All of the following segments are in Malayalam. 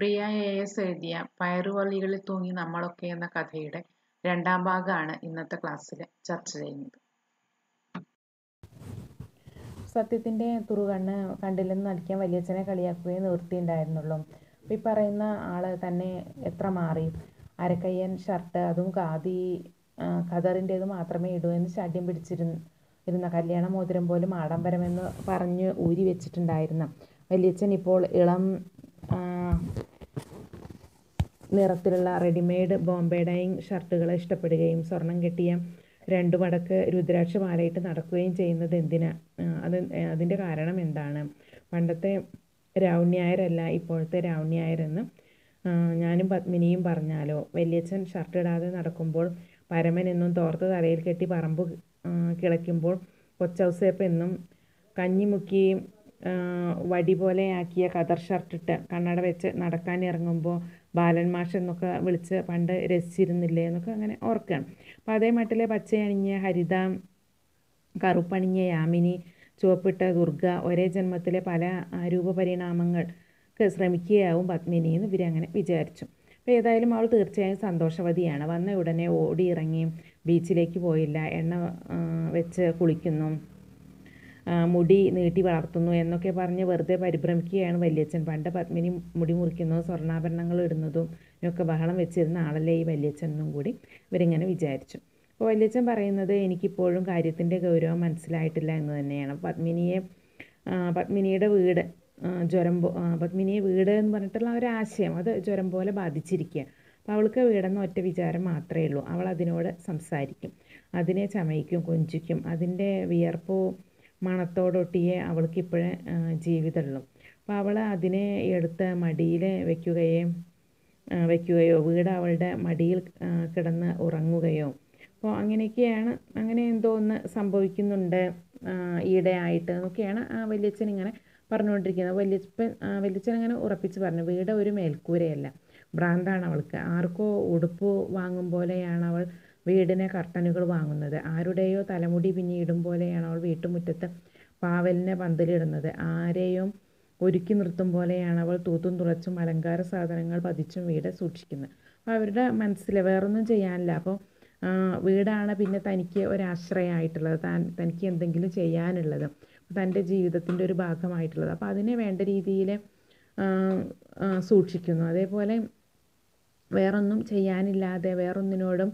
പ്രിയ എ എസ് എഴുതിയ പയറുവള്ളികളിൽ തൂങ്ങി നമ്മളൊക്കെ എന്ന കഥയുടെ രണ്ടാം ഭാഗമാണ് ഇന്നത്തെ ക്ലാസ്സിൽ ചർച്ച ചെയ്യുന്നത് സത്യത്തിൻ്റെ തുറുകണ്ണ് കണ്ടില്ലെന്ന് നടിക്കാൻ വലിയച്ഛനെ കളിയാക്കുകയെ നിവൃത്തിയുണ്ടായിരുന്നുള്ളൂ അപ്പോൾ ഈ പറയുന്ന ആൾ തന്നെ എത്ര മാറി അരക്കയ്യൻ ഷർട്ട് അതും ഖാദി ഖദറിൻ്റേത് മാത്രമേ ഇടൂ എന്ന് ശാഠ്യം പിടിച്ചിരുന്ന ഇരുന്ന കല്യാണ മോതിരം പോലും ആഡംബരമെന്ന് പറഞ്ഞ് ഊരി വെച്ചിട്ടുണ്ടായിരുന്ന വലിയച്ഛൻ ഇപ്പോൾ ഇളം നിറത്തിലുള്ള റെഡിമെയ്ഡ് ബോംബെ ഡൈയിങ് ഷർട്ടുകളെ ഇഷ്ടപ്പെടുകയും സ്വർണം കെട്ടിയ രണ്ടു മടക്ക് രുദ്രാക്ഷ മാലയിട്ട് നടക്കുകയും ചെയ്യുന്നത് എന്തിനാ അത് അതിൻ്റെ കാരണം എന്താണ് പണ്ടത്തെ രാവണ്യായരല്ല ഇപ്പോഴത്തെ രാവണ്യായരെന്ന് ഞാനും പത്മിനിയും പറഞ്ഞാലോ വല്യച്ഛൻ ഷർട്ട് ഇടാതെ നടക്കുമ്പോൾ പരമൻ എന്നും തോർത്ത് തലയിൽ കെട്ടി പറമ്പ് കിളയ്ക്കുമ്പോൾ കൊച്ചൗസേപ്പ് എന്നും കഞ്ഞിമുക്കി വടി പോലെ ആക്കിയ കതർ ഷർട്ടിട്ട് കണ്ണട വെച്ച് നടക്കാൻ ഇറങ്ങുമ്പോൾ ബാലൻ മാഷ് എന്നൊക്കെ വിളിച്ച് പണ്ട് രസിച്ചിരുന്നില്ലേ എന്നൊക്കെ അങ്ങനെ ഓർക്കുകയാണ് അപ്പോൾ അതേ മട്ടിലെ പച്ചയണിഞ്ഞ ഹരിത കറുപ്പണിഞ്ഞ യാമിനി ചുവപ്പിട്ട ദുർഗ ഒരേ ജന്മത്തിലെ പല രൂപപരിണാമങ്ങൾക്ക് ശ്രമിക്കുകയാവും പത്മിനി എന്ന് ഇവരങ്ങനെ വിചാരിച്ചു അപ്പോൾ ഏതായാലും അവൾ തീർച്ചയായും സന്തോഷവതിയാണ് വന്ന ഉടനെ ഓടി ഇറങ്ങി ബീച്ചിലേക്ക് പോയില്ല എണ്ണ വെച്ച് കുളിക്കുന്നു മുടി നീട്ടി വളർത്തുന്നു എന്നൊക്കെ പറഞ്ഞ് വെറുതെ പരിഭ്രമിക്കുകയാണ് വല്യച്ഛൻ പണ്ട് പത്മിനി മുടി മുറിക്കുന്നതും സ്വർണ്ണാഭരണങ്ങൾ ഇടുന്നതും ഒക്കെ ബഹളം വെച്ചിരുന്ന ആളല്ലേ ഈ വല്യച്ഛൻ എന്നും കൂടി ഇവരിങ്ങനെ വിചാരിച്ചു അപ്പോൾ വല്യച്ഛൻ പറയുന്നത് എനിക്കിപ്പോഴും കാര്യത്തിൻ്റെ ഗൗരവം മനസ്സിലായിട്ടില്ല എന്ന് തന്നെയാണ് പത്മിനിയെ പത്മിനിയുടെ വീട് ജ്വരം പത്മിനിയെ വീട് എന്ന് പറഞ്ഞിട്ടുള്ള ഒരാശയം അത് ജ്വരം പോലെ ബാധിച്ചിരിക്കുക അപ്പോൾ അവൾക്ക് വീടെന്ന ഒറ്റ വിചാരം മാത്രമേ ഉള്ളൂ അവൾ അതിനോട് സംസാരിക്കും അതിനെ ചമയിക്കും കൊഞ്ചിക്കും അതിൻ്റെ വിയർപ്പോ മണത്തോടൊട്ടിയേ അവൾക്ക് ഇപ്പോഴേ ജീവിതമുള്ളൂ അപ്പോൾ അവൾ അതിനെ എടുത്ത് മടിയിൽ വയ്ക്കുകയും വയ്ക്കുകയോ വീട് അവളുടെ മടിയിൽ കിടന്ന് ഉറങ്ങുകയോ അപ്പോൾ അങ്ങനെയൊക്കെയാണ് അങ്ങനെ എന്തോ ഒന്ന് സംഭവിക്കുന്നുണ്ട് ഈയിടെ ആയിട്ട് എന്നൊക്കെയാണ് ആ വല്യച്ഛൻ ഇങ്ങനെ പറഞ്ഞുകൊണ്ടിരിക്കുന്നത് വല്യപ്പൻ വല്യച്ഛൻ അങ്ങനെ ഉറപ്പിച്ച് പറഞ്ഞു വീട് ഒരു മേൽക്കൂരയല്ല ഭ്രാന്താണ് അവൾക്ക് ആർക്കോ ഉടുപ്പ് വാങ്ങും പോലെയാണ് അവൾ വീടിനെ കർട്ടനുകൾ വാങ്ങുന്നത് ആരുടെയോ തലമുടി പിന്നിയിടും പോലെയാണ് അവൾ വീട്ടുമുറ്റത്ത് പാവലിനെ പന്തലിടുന്നത് ആരെയും ഒരുക്കി നിർത്തും പോലെയാണ് അവൾ തൂത്തും തുളച്ചും അലങ്കാര സാധനങ്ങൾ പതിച്ചും വീട് സൂക്ഷിക്കുന്നത് അപ്പോൾ അവരുടെ മനസ്സിൽ വേറൊന്നും ചെയ്യാനില്ല അപ്പോൾ വീടാണ് പിന്നെ തനിക്ക് ഒരാശ്രയമായിട്ടുള്ളത് താൻ തനിക്ക് എന്തെങ്കിലും ചെയ്യാനുള്ളത് തൻ്റെ ജീവിതത്തിൻ്റെ ഒരു ഭാഗമായിട്ടുള്ളത് അപ്പോൾ അതിനെ വേണ്ട രീതിയിൽ സൂക്ഷിക്കുന്നു അതേപോലെ വേറൊന്നും ചെയ്യാനില്ലാതെ വേറൊന്നിനോടും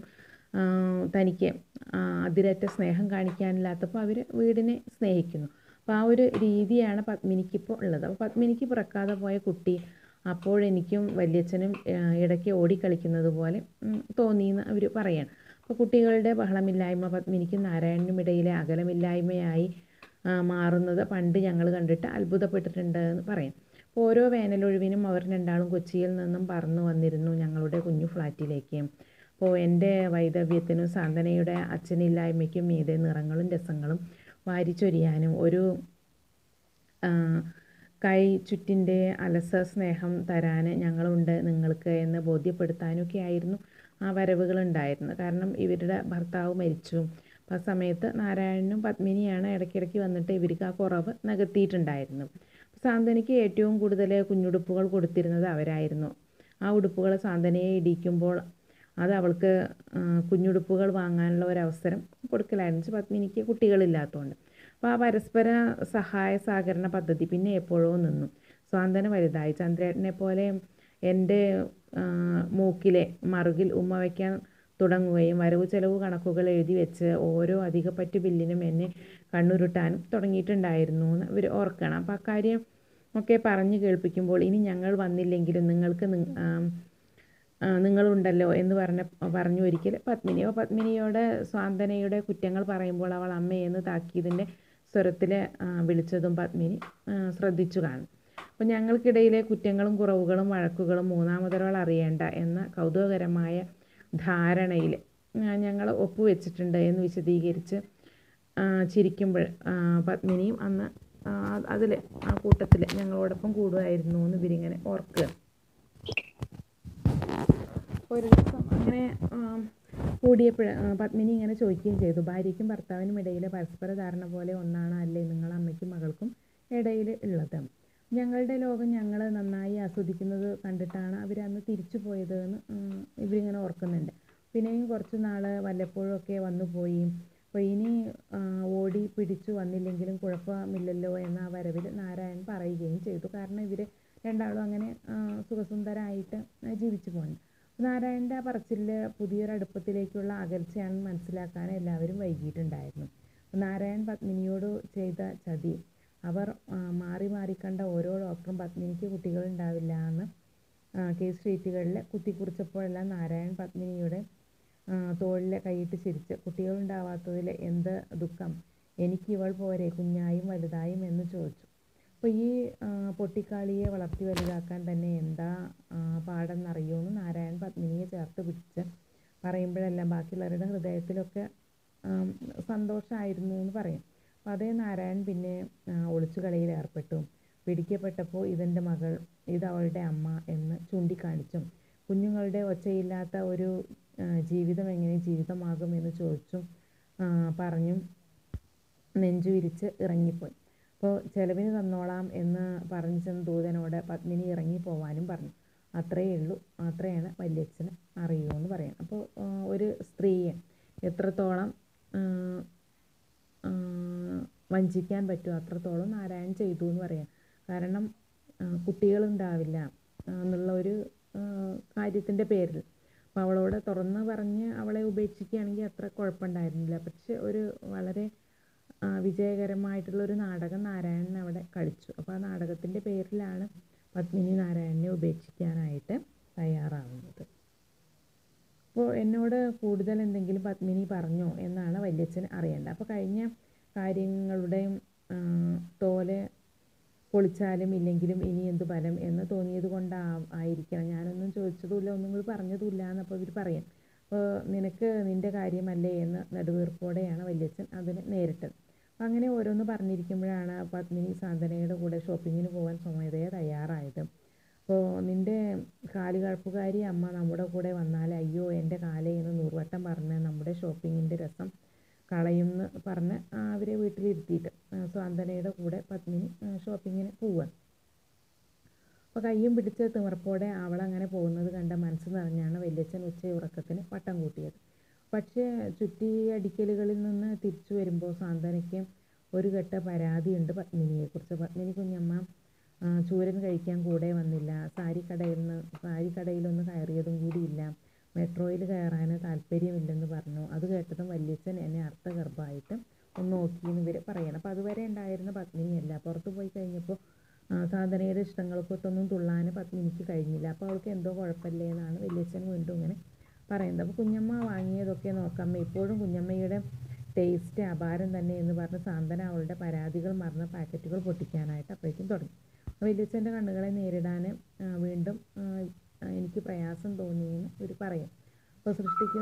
തനിക്ക് അതിരറ്റ സ്നേഹം കാണിക്കാനില്ലാത്തപ്പോൾ അവർ വീടിനെ സ്നേഹിക്കുന്നു അപ്പോൾ ആ ഒരു രീതിയാണ് പത്മിനിക്കിപ്പോൾ ഉള്ളത് അപ്പോൾ പത്മിനിക്ക് പിറക്കാതെ പോയ കുട്ടി അപ്പോഴെനിക്കും വല്യച്ഛനും ഇടയ്ക്ക് ഓടിക്കളിക്കുന്നത് പോലെ തോന്നിയെന്ന് അവർ പറയാണ് അപ്പോൾ കുട്ടികളുടെ ബഹളമില്ലായ്മ പത്മിനിക്കും നാരായണനും ഇടയിലെ അകലമില്ലായ്മയായി മാറുന്നത് പണ്ട് ഞങ്ങൾ കണ്ടിട്ട് അത്ഭുതപ്പെട്ടിട്ടുണ്ട് എന്ന് പറയും അപ്പോൾ ഓരോ വേനലൊഴിവിനും അവർ രണ്ടാളും കൊച്ചിയിൽ നിന്നും പറന്നു വന്നിരുന്നു ഞങ്ങളുടെ കുഞ്ഞു ഫ്ലാറ്റിലേക്ക് അപ്പോൾ എൻ്റെ വൈദവ്യത്തിനും സാന്ത്വനയുടെ അച്ഛനില്ലായ്മയ്ക്കും മീതെ നിറങ്ങളും രസങ്ങളും വാരിച്ചൊരിയാനും ഒരു കൈ ചുറ്റിൻ്റെ അലസ സ്നേഹം തരാൻ ഞങ്ങളുണ്ട് നിങ്ങൾക്ക് എന്ന് ബോധ്യപ്പെടുത്താനൊക്കെ ആയിരുന്നു ആ വരവുകൾ ഉണ്ടായിരുന്നത് കാരണം ഇവരുടെ ഭർത്താവ് മരിച്ചു അപ്പോൾ ആ സമയത്ത് നാരായണനും പത്മിനിയാണ് ഇടയ്ക്കിടയ്ക്ക് വന്നിട്ട് ഇവർക്ക് ആ കുറവ് നികത്തിയിട്ടുണ്ടായിരുന്നു സാന്ത്വനയ്ക്ക് ഏറ്റവും കൂടുതൽ കുഞ്ഞുടുപ്പുകൾ കൊടുത്തിരുന്നത് അവരായിരുന്നു ആ ഉടുപ്പുകൾ സാന്ത്വനയെ ഇടിക്കുമ്പോൾ അത് അവൾക്ക് കുഞ്ഞുടുപ്പുകൾ വാങ്ങാനുള്ള ഒരവസരം കൊടുക്കലായിരുന്നു പത്മിനിക്ക് കുട്ടികളില്ലാത്തതുകൊണ്ട് അപ്പോൾ ആ പരസ്പര സഹായ സഹകരണ പദ്ധതി പിന്നെ എപ്പോഴോ നിന്നു സ്വാന്തന വലുതായി ചന്ദ്രേട്ടനെ പോലെ എൻ്റെ മൂക്കിലെ മറുകിൽ ഉമ്മ വയ്ക്കാൻ തുടങ്ങുകയും വരവ് ചെലവ് കണക്കുകൾ എഴുതി വെച്ച് ഓരോ അധികപ്പറ്റ് ബില്ലിനും എന്നെ കണ്ണുരുട്ടാനും തുടങ്ങിയിട്ടുണ്ടായിരുന്നു എന്ന് ഇവർ ഓർക്കണം അപ്പോൾ അക്കാര്യം ഒക്കെ പറഞ്ഞു കേൾപ്പിക്കുമ്പോൾ ഇനി ഞങ്ങൾ വന്നില്ലെങ്കിലും നിങ്ങൾക്ക് നിങ്ങളുണ്ടല്ലോ എന്ന് പറഞ്ഞ പറഞ്ഞു ഒരിക്കൽ പത്മിനി അപ്പോൾ പത്മിനിയോട് സ്വാന്തനയുടെ കുറ്റങ്ങൾ പറയുമ്പോൾ അവൾ അമ്മയെന്ന് താക്കീതിൻ്റെ സ്വരത്തിൽ വിളിച്ചതും പത്മിനി ശ്രദ്ധിച്ചു കാണും അപ്പോൾ ഞങ്ങൾക്കിടയിലെ കുറ്റങ്ങളും കുറവുകളും വഴക്കുകളും മൂന്നാമതൊരാൾ അറിയേണ്ട എന്ന കൗതുകകരമായ ധാരണയിൽ ഞങ്ങൾ ഒപ്പുവെച്ചിട്ടുണ്ട് എന്ന് വിശദീകരിച്ച് ചിരിക്കുമ്പോൾ പത്മിനിയും അന്ന് അതിൽ ആ കൂട്ടത്തിൽ ഞങ്ങളോടൊപ്പം കൂടുമായിരുന്നു എന്ന് ഇവരിങ്ങനെ ഓർക്കുക ഒരു ദിവസം അങ്ങനെ കൂടിയപ്പോൾ പത്മിനി ഇങ്ങനെ ചോദിക്കുകയും ചെയ്തു ഭാര്യയ്ക്കും ഭർത്താവിനും ഇടയിലെ പരസ്പര ധാരണ പോലെ ഒന്നാണ് അല്ലേ നിങ്ങൾ അമ്മയ്ക്കും മകൾക്കും ഇടയിൽ ഉള്ളത് ഞങ്ങളുടെ ലോകം ഞങ്ങൾ നന്നായി ആസ്വദിക്കുന്നത് കണ്ടിട്ടാണ് അവരന്ന് തിരിച്ചു പോയത് എന്ന് ഇവരിങ്ങനെ ഓർക്കുന്നുണ്ട് പിന്നെയും കുറച്ച് നാൾ വല്ലപ്പോഴും ഒക്കെ വന്നു പോയി അപ്പോൾ ഇനി ഓടി പിടിച്ചു വന്നില്ലെങ്കിലും കുഴപ്പമില്ലല്ലോ എന്ന ആ വരവിൽ നാരായണൻ പറയുകയും ചെയ്തു കാരണം ഇവർ രണ്ടാളും അങ്ങനെ സുഖസുന്ദരമായിട്ട് ജീവിച്ചു പോകുന്നുണ്ട് നാരായണൻ്റെ ആ പറച്ചിലിൽ പുതിയൊരു അടുപ്പത്തിലേക്കുള്ള അകൽച്ചയാണെന്ന് മനസ്സിലാക്കാൻ എല്ലാവരും വൈകിയിട്ടുണ്ടായിരുന്നു നാരായൺ പത്മിനിയോട് ചെയ്ത ചതി അവർ മാറി മാറി കണ്ട ഓരോ ഡോക്ടറും പത്മിനിക്ക് കുട്ടികളുണ്ടാവില്ല എന്ന് കേസ് സ്ട്രീറ്റുകളിൽ കുത്തിക്കുറിച്ചപ്പോഴെല്ലാം നാരായൺ പത്മിനിയുടെ തോളിൽ കൈയിട്ട് ചിരിച്ച് കുട്ടികളുണ്ടാവാത്തതിൽ എന്ത് ദുഃഖം എനിക്ക് ഇവൾ പോരെ കുഞ്ഞായും വലുതായും എന്ന് ചോദിച്ചു അപ്പോൾ ഈ പൊട്ടിക്കാളിയെ വളർത്തി വലുതാക്കാൻ തന്നെ എന്താ പാടെന്നറിയുമെന്ന് നാരായൺ പത്മിനിയെ ചേർത്ത് പിടിച്ച് പറയുമ്പോഴെല്ലാം ബാക്കിയുള്ളവരുടെ ഹൃദയത്തിലൊക്കെ സന്തോഷമായിരുന്നു എന്ന് പറയും അപ്പോൾ അതേ നാരായൺ പിന്നെ ഒളിച്ചുകളിയിൽ ഏർപ്പെട്ടു പിടിക്കപ്പെട്ടപ്പോൾ ഇതെൻ്റെ മകൾ ഇത് അവളുടെ അമ്മ എന്ന് ചൂണ്ടിക്കാണിച്ചും കുഞ്ഞുങ്ങളുടെ ഒച്ചയില്ലാത്ത ഒരു ജീവിതം എങ്ങനെ ജീവിതമാകും എന്ന് ചോദിച്ചും പറഞ്ഞും നെഞ്ചു വിരിച്ച് ഇറങ്ങിപ്പോയി അപ്പോൾ ചെലവിന് തന്നോളാം എന്ന് പറഞ്ഞു ചെന്ന ദൂതനോട് പത്മിനി ഇറങ്ങിപ്പോവാനും പറഞ്ഞു അത്രയേ ഉള്ളൂ അത്രയാണ് വല്യച്ഛന് അറിയൂ എന്ന് പറയാം അപ്പോൾ ഒരു സ്ത്രീയെ എത്രത്തോളം വഞ്ചിക്കാൻ പറ്റുമോ അത്രത്തോളം നാരായൺ ചെയ്തു എന്ന് പറയാം കാരണം കുട്ടികളുണ്ടാവില്ല എന്നുള്ള ഒരു കാര്യത്തിൻ്റെ പേരിൽ അപ്പോൾ അവളോട് തുറന്ന് പറഞ്ഞ് അവളെ ഉപേക്ഷിക്കുകയാണെങ്കിൽ അത്ര കുഴപ്പമുണ്ടായിരുന്നില്ല പക്ഷെ ഒരു വളരെ വിജയകരമായിട്ടുള്ളൊരു നാടകം നാരായണൻ അവിടെ കളിച്ചു അപ്പോൾ ആ നാടകത്തിൻ്റെ പേരിലാണ് പത്മിനി നാരായണനെ ഉപേക്ഷിക്കാനായിട്ട് തയ്യാറാവുന്നത് അപ്പോൾ എന്നോട് കൂടുതൽ എന്തെങ്കിലും പത്മിനി പറഞ്ഞോ എന്നാണ് വല്യച്ഛൻ അറിയേണ്ടത് അപ്പോൾ കഴിഞ്ഞ കാര്യങ്ങളുടെയും തോല് പൊളിച്ചാലും ഇല്ലെങ്കിലും ഇനി എന്ത് ഫലം എന്ന് തോന്നിയത് കൊണ്ടാ ആയിരിക്കണം ഞാനൊന്നും ചോദിച്ചതുമില്ല ഒന്നും കൂടി പറഞ്ഞതുമില്ല എന്നപ്പോൾ ഇവർ പറയാം അപ്പോൾ നിനക്ക് നിൻ്റെ കാര്യമല്ലേ എന്ന് നെടുവീർപ്പോടെയാണ് വല്യച്ഛൻ അതിന് നേരിട്ടത് അപ്പം അങ്ങനെ ഓരോന്ന് പറഞ്ഞിരിക്കുമ്പോഴാണ് പത്മിനി സാന്ത്വനയുടെ കൂടെ ഷോപ്പിങ്ങിന് പോകാൻ സ്വമേധയ തയ്യാറായത് അപ്പോൾ നിൻ്റെ കാലുകഴപ്പുകാരി അമ്മ നമ്മുടെ കൂടെ വന്നാൽ അയ്യോ എൻ്റെ കാലേ എന്ന് നൂറുവട്ടം പറഞ്ഞ് നമ്മുടെ ഷോപ്പിങ്ങിൻ്റെ രസം കളയുമെന്ന് പറഞ്ഞ് അവരെ വീട്ടിലിരുത്തിയിട്ട് സാന്ത്വനയുടെ കൂടെ പത്മിനി ഷോപ്പിങ്ങിന് പോവുകയാണ് അപ്പോൾ കയ്യും പിടിച്ച് തിമിർപ്പോടെ അവളങ്ങനെ പോകുന്നത് കണ്ട മനസ്സ് നിറഞ്ഞാണ് വല്യച്ഛൻ ഉച്ചയുറക്കത്തിന് വട്ടം കൂട്ടിയത് പക്ഷേ ചുറ്റിയടിക്കലുകളിൽ നിന്ന് തിരിച്ചു വരുമ്പോൾ സാന്ത്വനയ്ക്ക് ഒരു ഘട്ട പരാതിയുണ്ട് പത്മിനിയെക്കുറിച്ച് പത്മിനി കുഞ്ഞമ്മ ചൂരൻ കഴിക്കാൻ കൂടെ വന്നില്ല സാരിക്കടയിൽ നിന്ന് സാരിക്കടയിലൊന്ന് കയറിയതും കൂടിയില്ല മെട്രോയിൽ കയറാൻ താല്പര്യമില്ലെന്ന് പറഞ്ഞു അത് കേട്ടതും വല്യച്ഛൻ എന്നെ അർത്ഥഗർഭമായിട്ട് ഒന്ന് നോക്കിയെന്ന് ഇവർ പറയണം അപ്പോൾ അതുവരെ ഉണ്ടായിരുന്ന പത്മിനിയല്ല പുറത്ത് പോയി കഴിഞ്ഞപ്പോൾ സാധനയുടെ ഇഷ്ടങ്ങൾക്കൊത്തൊന്നും തുള്ളാൻ പത്മിനിക്ക് കഴിഞ്ഞില്ല അപ്പോൾ അവൾക്ക് എന്തോ കുഴപ്പമില്ലേ എന്നാണ് വല്യച്ഛൻ വീണ്ടും ഇങ്ങനെ പറയുന്നത് അപ്പോൾ കുഞ്ഞമ്മ വാങ്ങിയതൊക്കെ നോക്കാം ഇപ്പോഴും കുഞ്ഞമ്മയുടെ ടേസ്റ്റ് അപാരം തന്നെ എന്ന് പറഞ്ഞ് സാന്ത്വന അവളുടെ പരാതികൾ മറന്ന പാക്കറ്റുകൾ പൊട്ടിക്കാനായിട്ട് അപ്പോഴേക്കും തുടങ്ങി വല്യച്ഛൻ്റെ കണ്ണുകളെ നേരിടാൻ വീണ്ടും എനിക്ക് പ്രയാസം തോന്നിയെന്ന് ഇവർ പറയും അപ്പോൾ സൃഷ്ടിക്ക്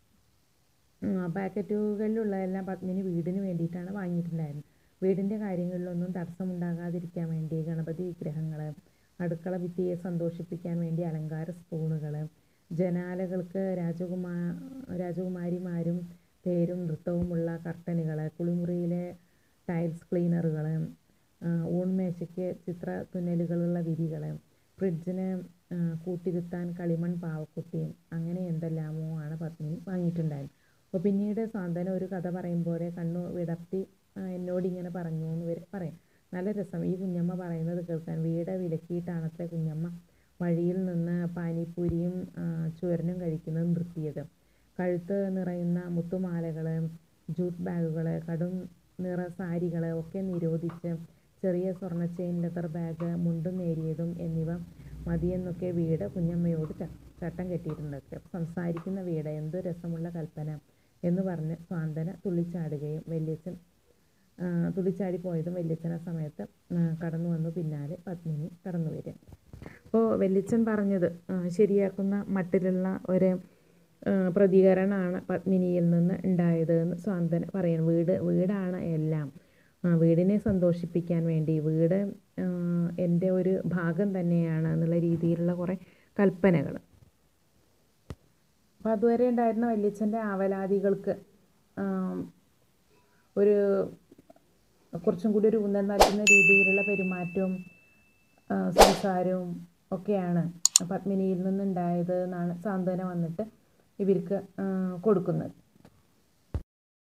പാക്കറ്റുകളിലുള്ളതെല്ലാം പത്മിനി വീടിന് വേണ്ടിയിട്ടാണ് വാങ്ങിയിട്ടുണ്ടായിരുന്നത് വീടിൻ്റെ കാര്യങ്ങളിലൊന്നും തടസ്സമുണ്ടാകാതിരിക്കാൻ വേണ്ടി ഗണപതി വിഗ്രഹങ്ങൾ അടുക്കള ഭിത്തിയെ സന്തോഷിപ്പിക്കാൻ വേണ്ടി അലങ്കാര സ്പൂണുകൾ ജനാലകൾക്ക് രാജകുമാ രാജകുമാരിമാരും തേരും നൃത്തവുമുള്ള കർട്ടനുകൾ കുളിമുറിയിലെ ടൈൽസ് ക്ലീനറുകൾ ഊൺമേശയ്ക്ക് ചിത്ര തുന്നലുകളുള്ള വിരികൾ ഫ്രിഡ്ജിന് കൂട്ടിരുത്താൻ കളിമൺ പാവക്കുട്ടിയും അങ്ങനെ എന്തെല്ലാമോ ആണ് പത്മിനി വാങ്ങിയിട്ടുണ്ടായിരുന്നത് അപ്പോൾ പിന്നീട് സാന്ത്വന ഒരു കഥ പറയും പോലെ കണ്ണു വിടർത്തി എന്നോടിങ്ങനെ പറഞ്ഞു എന്ന് ഇവർ പറയും നല്ല രസം ഈ കുഞ്ഞമ്മ പറയുന്നത് കേൾക്കാൻ വീട് വിലക്കിയിട്ടാണത്രേ കുഞ്ഞമ്മ വഴിയിൽ നിന്ന് പാനിപ്പൂരിയും ചുരനും കഴിക്കുന്നത് നിർത്തിയത് കഴുത്ത് നിറയുന്ന മുത്തുമാലകൾ ജൂട്ട് ബാഗുകൾ കടും നിറ സാരികൾ ഒക്കെ നിരോധിച്ച് ചെറിയ സ്വർണ്ണ ചെയിൻ ലെതർ ബാഗ് മുണ്ടും നേരിയതും എന്നിവ മതിയെന്നൊക്കെ വീട് കുഞ്ഞമ്മയോട് ചട്ടം കെട്ടിയിട്ടുണ്ട് അപ്പോൾ സംസാരിക്കുന്ന വീട് എന്ത് രസമുള്ള കൽപ്പന എന്ന് പറഞ്ഞ് സ്വാന്തന തുള്ളിച്ചാടുകയും വല്യച്ഛൻ തുള്ളിച്ചാടി പോയതും വല്യച്ഛൻ ആ സമയത്ത് കടന്നു വന്നു പിന്നാലെ പത്മിനി കടന്നു വരിക അപ്പോൾ വല്യച്ഛൻ പറഞ്ഞത് ശരിയാക്കുന്ന മട്ടിലുള്ള ഒരു പ്രതികരണമാണ് പത്മിനിയിൽ നിന്ന് ഉണ്ടായത് എന്ന് സ്വാന്തന പറയുന്നു വീട് വീടാണ് എല്ലാം വീടിനെ സന്തോഷിപ്പിക്കാൻ വേണ്ടി വീട് എൻ്റെ ഒരു ഭാഗം തന്നെയാണ് എന്നുള്ള രീതിയിലുള്ള കുറേ കൽപ്പനകൾ അപ്പോൾ അതുവരെ ഉണ്ടായിരുന്ന വല്യച്ഛൻ്റെ ആവലാതികൾക്ക് ഒരു കുറച്ചും കൂടി ഒരു ഊന്നൽ നൽകുന്ന രീതിയിലുള്ള പെരുമാറ്റവും സംസാരവും ഒക്കെയാണ് പത്മിനിയിൽ നിന്നുണ്ടായത് എന്നാണ് സാന്ത്വന വന്നിട്ട് ഇവർക്ക് കൊടുക്കുന്നത്